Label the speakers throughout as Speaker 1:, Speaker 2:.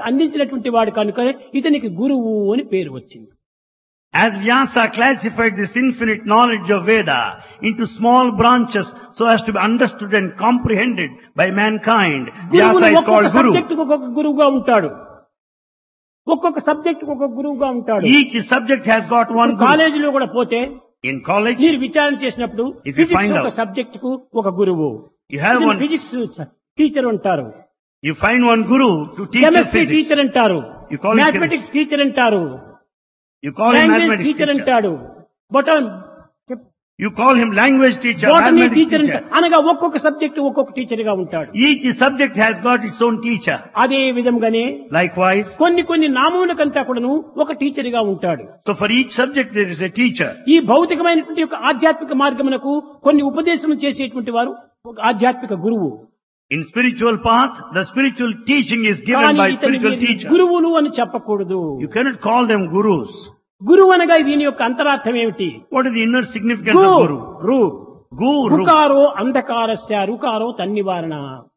Speaker 1: అందించినటువంటి వాడు కనుక ఇతనికి గురువు అని పేరు వచ్చింది
Speaker 2: As Vyasa classified this infinite knowledge of Veda into small branches so as to be understood and comprehended by mankind,
Speaker 1: గురువులు
Speaker 2: Vyasa is
Speaker 1: ఒక్కొక్క
Speaker 2: called Guru.
Speaker 1: సబ్జెక్టుకు ఒక్కొక్క గురువుగా ఉంటాడు ఒక్కొక్క సబ్జెక్టుకు ఒక్కొక్క గురువుగా ఉంటాడు
Speaker 2: Each subject has got one Guru.
Speaker 1: కాలేజీలో కూడా పోతే
Speaker 2: In college,
Speaker 1: మీరు విచారణ చేసినప్పుడు
Speaker 2: If you
Speaker 1: ఫిజిక్స్
Speaker 2: find
Speaker 1: ఒక
Speaker 2: out-
Speaker 1: సబ్జెక్ట్ కు ఒక గురువు
Speaker 2: you have one,
Speaker 1: physics teacher అంటారు
Speaker 2: you find one Guru to teach you
Speaker 1: chemistry
Speaker 2: physics.
Speaker 1: Teacher అంటారు
Speaker 2: You call him
Speaker 1: mathematics teacher అంటారు
Speaker 2: You call him
Speaker 1: language
Speaker 2: mathematics
Speaker 1: teacher
Speaker 2: teacher.
Speaker 1: అంటాడు బొటన్
Speaker 2: You call him language teacher,
Speaker 1: botany
Speaker 2: mathematics
Speaker 1: teacher
Speaker 2: teacher.
Speaker 1: అనగా ఒక్కొక్క subject ఒక్కొక్క teacher గా ఉంటాడు
Speaker 2: Each subject has got its own teacher.
Speaker 1: అదే విధంగానే
Speaker 2: Likewise,
Speaker 1: కొన్ని కొన్ని నామములకంతా కూడాను ఒక టీచర్ గా ఉంటాడు
Speaker 2: so for each subject there is a teacher.
Speaker 1: ఈ భౌతికమైనటువంటి ఒక ఆధ్యాత్మిక మార్గమునకు కొన్ని ఉపదేశం చేసేటువంటి వారు ఒక ఆధ్యాత్మిక గురువు
Speaker 2: In spiritual path, the spiritual teaching is given
Speaker 1: కానీ
Speaker 2: by
Speaker 1: ఇతని
Speaker 2: spiritual
Speaker 1: వీరిని
Speaker 2: teacher.
Speaker 1: గురువులు అని చెప్పకూడదు
Speaker 2: You cannot call them gurus.
Speaker 1: గురువు అనగా దీని యొక్క అంతరార్థం ఏమిటి
Speaker 2: What is the inner significance
Speaker 1: గు
Speaker 2: of guru?
Speaker 1: రు
Speaker 2: Guru.
Speaker 1: రుకారో అంధకారస్య రుకారో తన్నివారణ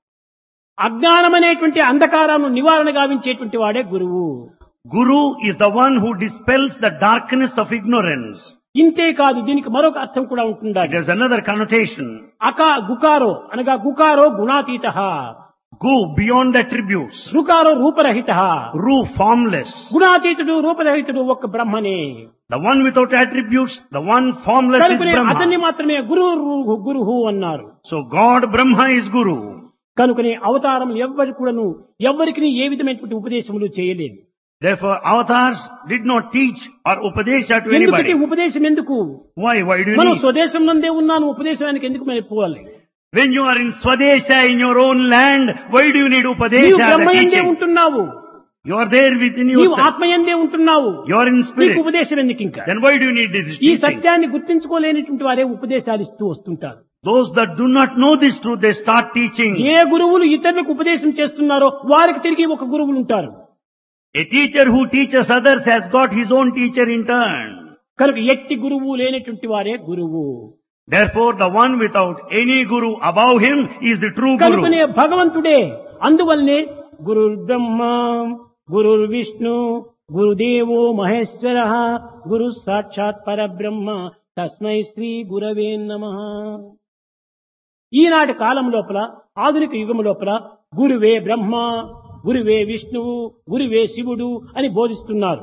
Speaker 1: అజ్ఞానం అనేటువంటి అంధకారాన్ని నివారణ గావించేటువంటి వాడే గురువు
Speaker 2: Guru is the one who dispels the darkness of ignorance.
Speaker 1: ఇంతే కాదు దీనికి మరొక అర్థం కూడా
Speaker 2: It
Speaker 1: ఉంటుండాలి
Speaker 2: has another connotation.
Speaker 1: అకా గుకారో అనగా గుకారో గుణాతీత
Speaker 2: Gu, beyond attributes.
Speaker 1: రుకారో రూపరహిత
Speaker 2: Ru, formless.
Speaker 1: గుణాతీతుడు రూపరహితుడు ఒక్క బ్రహ్మనే
Speaker 2: The one without attributes, the one formless is
Speaker 1: కనుకనే అతన్ని
Speaker 2: Brahma.
Speaker 1: మాత్రమే గురు గురుహు అన్నారు
Speaker 2: So God, Brahma is Guru.
Speaker 1: కనుకనే అవతారం ఎవ్వరి కూడాను ఎవ్వరికి ఏ విధమైనటువంటి ఉపదేశములు చేయలేదు
Speaker 2: Therefore, avatars did not teach or upadesha to
Speaker 1: ఎందుకంటే
Speaker 2: anybody.
Speaker 1: ఉపదేశం ఎందుకు
Speaker 2: Why? Why do you
Speaker 1: మనం
Speaker 2: need?
Speaker 1: స్వదేశం నందే ఉన్నాను ఉపదేశానికి ఎందుకు మరి పోవాలి
Speaker 2: When you are in Swadesha, in your own land, why do you need
Speaker 1: నీవు
Speaker 2: upadesha, the
Speaker 1: బ్రహ్మయందే
Speaker 2: teaching?
Speaker 1: ఉంటున్నావు
Speaker 2: You are there within
Speaker 1: నీవు
Speaker 2: yourself.
Speaker 1: ఆత్మయందే ఉంటున్నావు
Speaker 2: You are in
Speaker 1: నీకు
Speaker 2: spirit.
Speaker 1: ఉపదేశం ఎందుకు ఇంకా
Speaker 2: Then why do you need this
Speaker 1: ఈ
Speaker 2: teaching?
Speaker 1: సత్యాన్ని గుర్తించుకోలేనటువంటి వారే ఉపదేశాలు ఇస్తూ వస్తుంటారు
Speaker 2: Those that do not know this truth, they start teaching.
Speaker 1: ఏ గురువులు ఇతరులకు ఉపదేశం చేస్తున్నారో వారికి తిరిగి ఒక గురువులు ఉంటారు
Speaker 2: A teacher who teaches others has got his own teacher in turn.
Speaker 1: కనుక ఎట్టి గురువు లేనటువంటి వారే గురువు
Speaker 2: Therefore, the one without any guru above him is the true
Speaker 1: కనుకనే
Speaker 2: guru.
Speaker 1: భగవంతుడే అందువల్లనే గురు బ్రహ్మ గురు విష్ణు గురుదేవో మహేశ్వర గురు సాక్షాత్ పరబ్రహ్మ తస్మై శ్రీ గురవే నమ ఈనాటి కాలం లోపల ఆధునిక యుగం లోపల గురువే బ్రహ్మ గురువే విష్ణువు గురువే శివుడు అని బోధిస్తున్నారు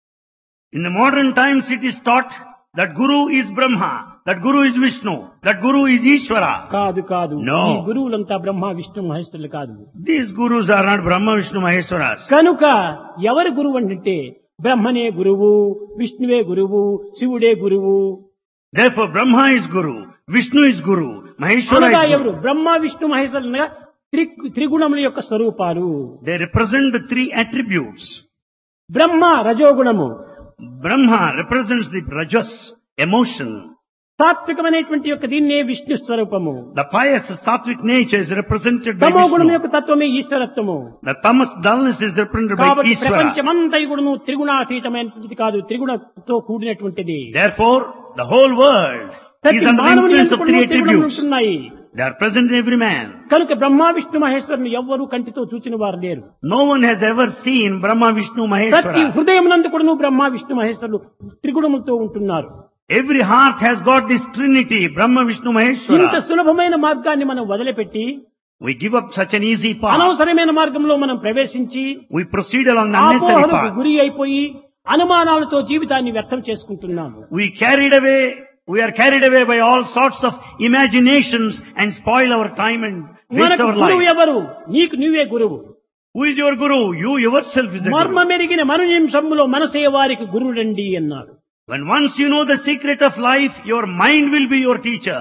Speaker 2: In the modern times, it is taught that guru is Brahma, that guru is Vishnu, that guru is Ishvara.
Speaker 1: కాదు కాదు
Speaker 2: No.
Speaker 1: ఈ గురువులంతా బ్రహ్మ విష్ణు మహేశ్వరులు కాదు
Speaker 2: These gurus are not Brahma, Vishnu, Maheshwaras.
Speaker 1: కనుక ఎవరు గురువు అంటే బ్రహ్మనే గురువు విష్ణువే గురువు శివుడే గురువు
Speaker 2: Therefore, Brahma is guru, Vishnu is guru, Maheshwara
Speaker 1: అనగా
Speaker 2: is
Speaker 1: ఎవరు
Speaker 2: guru.
Speaker 1: బ్రహ్మ విష్ణు మహేశ్వరులు అనగా త్రి త్రిగుణముల యొక్క స్వరూపాలు
Speaker 2: They represent the three attributes.
Speaker 1: బ్రహ్మ రజోగుణము
Speaker 2: Brahma represents the rajas, emotion.
Speaker 1: సాత్వికమైనటువంటి యొక్క దీన్నే విష్ణు స్వరూపము
Speaker 2: The pious sattvic nature is represented by
Speaker 1: తమో గుణం
Speaker 2: Vishnu.
Speaker 1: యొక్క తత్వమే ఈశ్వరత్వము
Speaker 2: The tamas dullness is represented by
Speaker 1: కాబట్టి
Speaker 2: Ishvara.
Speaker 1: ప్రపంచమంతా గుణము త్రిగుణాతీతమైనటువంటిది కాదు త్రిగుణతో కూడినటువంటిది
Speaker 2: Therefore, the whole world is
Speaker 1: ప్రతి
Speaker 2: under the
Speaker 1: మానవుని
Speaker 2: influence of
Speaker 1: ఎందుకు
Speaker 2: three
Speaker 1: త్రిగుణములు
Speaker 2: attributes.
Speaker 1: ఉంటున్నాయి
Speaker 2: They are present in every man.
Speaker 1: కనుక బ్రహ్మ విష్ణు మహేశ్వరుని ఎవ్వరూ కంటితో చూచిన వారు లేరు
Speaker 2: No one has ever seen Brahma, Vishnu,
Speaker 1: ప్రతి
Speaker 2: Maheshwara.
Speaker 1: హృదయం నందు కూడా బ్రహ్మ విష్ణు మహేశ్వరులు త్రిగుణములతో ఉంటున్నారు
Speaker 2: Every heart has got this trinity, Brahma, Vishnu,
Speaker 1: ఇంత
Speaker 2: Maheshwara.
Speaker 1: సులభమైన మార్గాన్ని మనం వదిలిపెట్టి
Speaker 2: We give up such an easy path.
Speaker 1: అనవసరమైన మార్గంలో మనం ప్రవేశించి
Speaker 2: We proceed along the unnecessary
Speaker 1: ఆపోహలకు
Speaker 2: path.
Speaker 1: గురి అయిపోయి అనుమానాలతో జీవితాన్ని వ్యర్థం చేసుకుంటున్నాము
Speaker 2: We carried away, we are carried away by all sorts of imaginations and spoil our time and waste
Speaker 1: మనకు
Speaker 2: our
Speaker 1: గురువు
Speaker 2: life.
Speaker 1: ఎవరు నీకు నువ్వే గురువు
Speaker 2: Who is your guru? You yourself is the
Speaker 1: మర్మ
Speaker 2: guru.
Speaker 1: మెరిగిన మను నిమిషంలో మనసే వారికి గురుడండి అన్నారు
Speaker 2: When once you know the secret of life, your mind will be your teacher.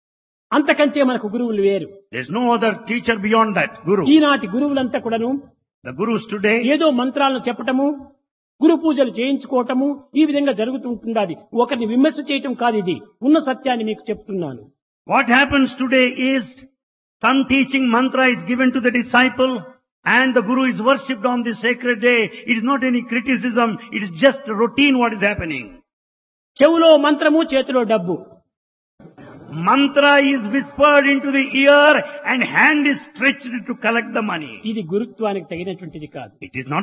Speaker 1: అంతకంటే మనకు గురువులు వేరు
Speaker 2: There's no other teacher beyond that, guru.
Speaker 1: ఈనాటి గురువులంతా కూడాను
Speaker 2: The gurus today,
Speaker 1: ఏదో మంత్రాలను చెప్పటము గురు పూజలు చేయించుకోవటము ఈ విధంగా జరుగుతుంటుండాలి ఒకరిని విమర్శ చేయటం కాదు ఇది ఉన్న సత్యాన్ని మీకు చెప్తున్నాను
Speaker 2: what happens today is some teaching mantra is given to the disciple and the guru is worshipped on this sacred day. It is not any criticism, it is just routine what is happening.
Speaker 1: చెవులో మంత్రము చేతిలో డబ్బు
Speaker 2: Mantra is whispered into the ear and hand is stretched to collect the money.
Speaker 1: ఇది గురుత్వానికి తగినటువంటిది కాదు
Speaker 2: It is not